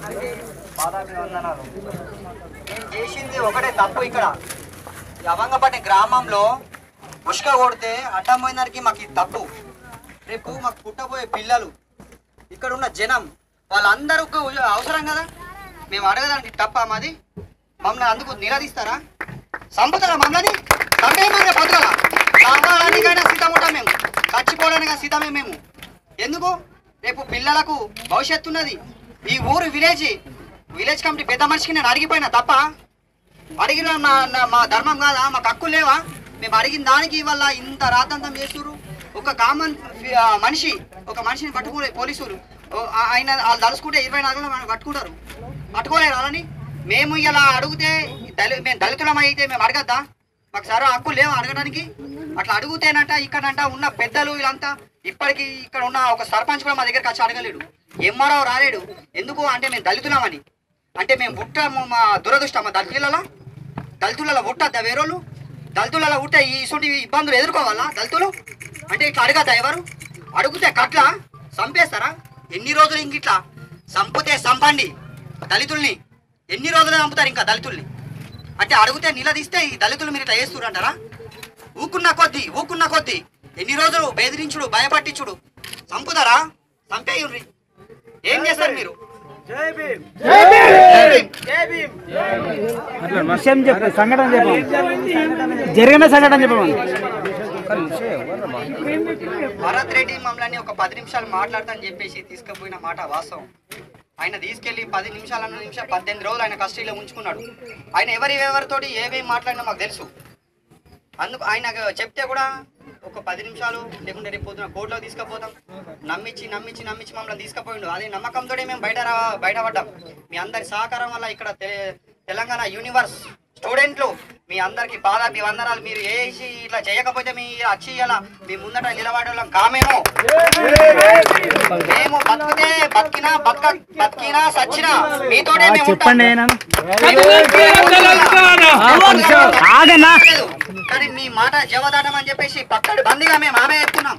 అందరికీ పాదాభివందనాలు నేను చేసింది ఒకటే తప్పు ఇక్కడ ఈ అవంగపట్టి గ్రామంలో ఉష్క కొడితే అడ్డం పోయినరికి మాకు ఇది తప్పు రేపు మాకు పుట్టబోయే పిల్లలు ఇక్కడ ఉన్న జనం వాళ్ళందరూ అవసరం కదా మేము అడగడానికి తప్ప మాది మమ్మల్ని అందుకు నిలదీస్తారా సంపుతారా మమ్మల్ని చంపేయమని పొద్దుగల చంపడానికైనా సిద్ధం ఉంటాం మేము చచ్చిపోవడానికైనా సిద్ధమే మేము ఎందుకు రేపు పిల్లలకు భవిష్యత్తు ఉన్నది ఈ ఊరు విలేజ్ విలేజ్ కమిటీ పెద్ద మనిషికి నేను అడిగిపోయినా తప్ప అడిగిన నా నా- మా ధర్మం కాదా మాకు హక్కు లేవా మేము అడిగిన దానికి వల్ల ఇంత రాతంతం చేస్తున్నారు ఒక కామన్ మనిషి ఒక మనిషిని పట్టుకునే పోలీసులు ఓ, ఆ- ఆయన వాళ్ళు తలుసుకుంటే ఇరవై నాలుగులో మనం పట్టుకుంటారు పట్టుకోలేరు వాళ్ళని మేము ఇలా అడిగితే దళి మేము దళితులం అయితే మేము అడగద్దా మాకు సరే హక్కు లేవు అడగడానికి అట్లా అడుగుతేనంట ఇక్కడంట ఉన్న పెద్దలు వీళ్ళంతా ఇప్పటికి ఇక్కడ ఉన్న ఒక సర్పంచ్ కూడా మా దగ్గరికి వచ్చి అడగలేడు ఎంఆర్ఓ రాలేడు ఎందుకు అంటే మేము దళితులమని అంటే మేము పుట్టాము మా దురదృష్టం మా దళితులలో దళితులలో పుట్టద్దా వేరోళ్ళు దళితులలో పుట్టే ఈ ఇటువంటి ఇబ్బందులు ఎదుర్కోవాలా దళితులు అంటే ఇట్లా అడగద్దా ఎవరు అడిగితే కట్ల చంపేస్తారా ఎన్ని రోజులు ఇంక ఇట్లా చంపితే చంపండి దళితుల్ని ఎన్ని రోజులు చంపుతారు ఇంకా దళితుల్ని అంటే అడిగితే నిలదీస్తే ఈ దళితులు మీరు ఇట్లా చేస్తున్నారు అంటారా ఊకున్న కొద్దీ ఊకున్న కొద్దీ ఎన్ని రోజులు బెదిరించుడు భయపట్టించుడు చంపుతారా చంపేయుర్రి ఏం చేస్తారు మీరు అట్లా విషయం చెప్పు సంఘటన చెప్పు జరిగిన సంఘటన చెప్పమని భరత్ రెడ్డి మమ్మల్ని ఒక పది నిమిషాలు మాట్లాడతాని చెప్పేసి తీసుకుపోయిన మాట వాస్తవం ఆయన తీసుకెళ్లి పది నిమిషాలు అన్న నిమిషం పద్దెనిమిది రోజులు ఆయన కస్టడీలో ఉంచుకున్నాడు ఆయన ఎవరి ఎవరితోటి ఏమేమి మాట్లాడినా మాకు తెలుసు అందుకు ఆయన చెప్తే కూడా ఒక పది నిమిషాలు లేకుంటే రేపు పొద్దున కోర్టులో తీసుకుపోతాం నమ్మించి నమ్మించి నమ్మించి మమ్మల్ని తీసుకుపోయిండు అదే నమ్మకంతో మేము బయట రా- బయటపడ్డాం మీ అందరి సహకారం వల్ల ఇక్కడ తె- తెలంగాణ యూనివర్స్ స్టూడెంట్లు మీ అందరికి పాదాభి వందనాలు మీరు వేసి ఇట్లా చేయకపోతే మీ వచ్చి ఇలా మీ ముందట నిలబడేవాళ్ళం కామేమో మేము బతికితే బతికినా బతక బతికినా సచ్చినా మీతోనే మేము ఉంటాం. చెప్పండి అయినా ఆగన్నా కానీ మీ మాట జవదాటం అని చెప్పేసి పక్కడి బందిగా మేము ఆమె ఎత్తున్నాం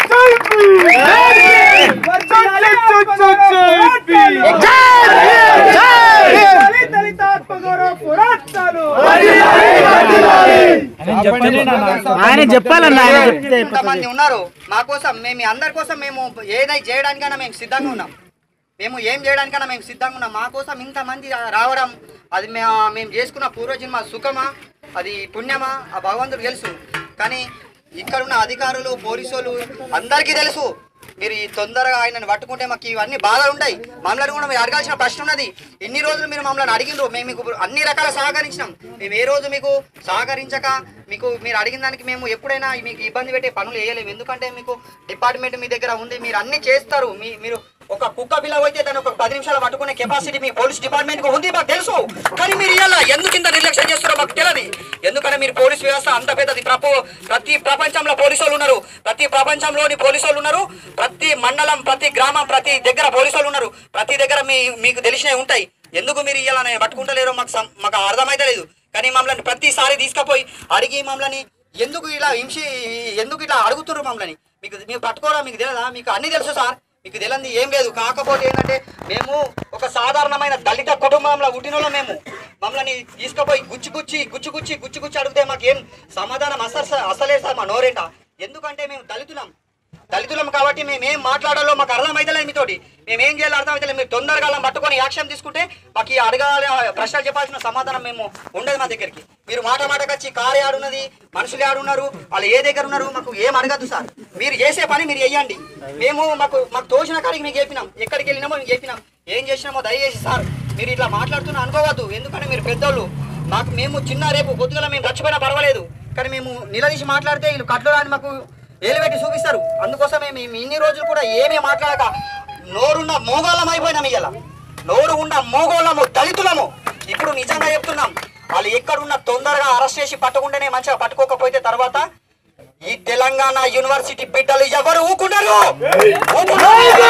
ఆయన చెప్పాలన్నా ఆయన చెప్తే ఇంతమంది ఉన్నారు మా కోసం మేము మీ అందరి కోసం మేము ఏదై చేయడానికైనా మేము సిద్ధంగా ఉన్నాం మేము ఏం చేయడానికైనా మేము సిద్ధంగా ఉన్నాం మా కోసం ఇంతమంది రావడం అది మే మేము చేసుకున్న పూర్వజన్మ సుఖమా అది పుణ్యమా ఆ భగవంతుడు తెలుసు కానీ ఇక్కడున్న అధికారులు పోలీసులు అందరికీ తెలుసు మీరు ఈ తొందరగా ఆయనను పట్టుకుంటే మాకు ఇవన్నీ బాధలు ఉంటాయి మమ్మల్ని కూడా మీరు అడగాల్సిన ప్రశ్న ఉన్నది ఎన్ని రోజులు మీరు మమ్మల్ని అడిగినరు మేము మీకు అన్ని రకాల సహకరించినాం మేము ఏ రోజు మీకు సహకరించక మీకు మీరు అడిగిన దానికి మేము ఎప్పుడైనా మీకు ఇబ్బంది పెట్టే పనులు వేయలేము ఎందుకంటే మీకు డిపార్ట్మెంట్ మీ దగ్గర ఉంది మీరు అన్ని చేస్తారు మీ మీరు ఒక కుక్క పిల్ల అయితే దాన్ని ఒక పది నిమిషాలు పట్టుకునే కెపాసిటీ మీ పోలీస్ డిపార్ట్మెంట్ కు ఉంది మాకు తెలుసు కానీ మీరు ఇలా ఎందుకు ఇంత నిర్లక్ష్యం చేస్తారో మాకు తెలియదు ఎందుకంటే మీరు పోలీస్ వ్యవస్థ అంత పెద్దది ప్రపో ప్రతి ప్రపంచంలో పోలీసు వాళ్ళు ఉన్నారు ప్రతి ప్రపంచంలోని పోలీసు వాళ్ళు ఉన్నారు ప్రతి మండలం ప్రతి గ్రామం ప్రతి దగ్గర పోలీసు వాళ్ళు ఉన్నారు ప్రతి దగ్గర మీ మీకు తెలిసినవి ఉంటాయి ఎందుకు మీరు ఇలా పట్టుకుంటలేరో మాకు సం- మాకు అర్థమైతే లేదు కానీ మమ్మల్ని ప్రతిసారి తీసుకుపోయి అడిగి మమ్మల్ని ఎందుకు ఇలా హింసి ఎందుకు ఇట్లా అడుగుతున్నారు మమ్మల్ని మీకు మీరు పట్టుకోవడం మీకు తెలియదా మీకు అన్ని తెలుసు సార్ మీకు తెలియంది ఏం లేదు కాకపోతే ఏంటంటే మేము ఒక సాధారణమైన దళిత కుటుంబంలో పుట్టినలో మేము మమ్మల్ని తీసుకుపోయి గుచ్చి గుచ్చి గుచ్చి గుచ్చి గుచ్చి గుచ్చి అడిగితే మాకేం సమాధానం అసలు అసలే సార్ మా నోరేంట ఎందుకంటే మేము దళితులం దళితులం కాబట్టి మేము ఏం మాట్లాడాలో మాకు అర్థమైతలేదు మీతోటి మేము ఏం చేయాలో అర్థమైతలేదు మీరు తొందరగా అలా పట్టుకొని యాక్షన్ తీసుకుంటే మాకు ఈ అడగాలి ప్రశ్నలు చెప్పాల్సిన సమాధానం మేము ఉండదు మా దగ్గరికి మీరు మాట మాటకు వచ్చి కారు ఆడున్నది మనుషులు ఆడున్నారు వాళ్ళు ఏ దగ్గర ఉన్నారు మాకు ఏం అడగద్దు సార్ మీరు చేసే పని మీరు చెయ్యండి మేము మాకు మాకు తోచిన కాడికి మేము చెప్పినాం ఎక్కడికి వెళ్ళినామో మేము చెప్పినాం ఏం చేసినామో దయచేసి సార్ మీరు ఇట్లా మాట్లాడుతున్నా అనుకోవద్దు ఎందుకంటే మీరు పెద్దోళ్ళు మాకు మేము చిన్న రేపు పొద్దుగల మేము చచ్చిపోయినా పర్వాలేదు కానీ మేము నిలదీసి మాట్లాడితే వీళ్ళు కట్లు రాని మాకు ఏలుపెట్టి చూపిస్తారు అందుకోసమే మేము ఇన్ని రోజులు కూడా ఏమీ మాట్లాడక నోరున్న మోగోళం అయిపోయినాం ఇవాళ నోరు ఉన్న మోగోళము దళితులము ఇప్పుడు నిజంగా చెప్తున్నాం వాళ్ళు ఎక్కడున్న తొందరగా అరెస్ట్ చేసి పట్టుకుంటేనే మంచిగా పట్టుకోకపోతే తర్వాత ఈ తెలంగాణ యూనివర్సిటీ బిడ్డలు ఎవరు ఊకున్నారు ఊకున్నారు.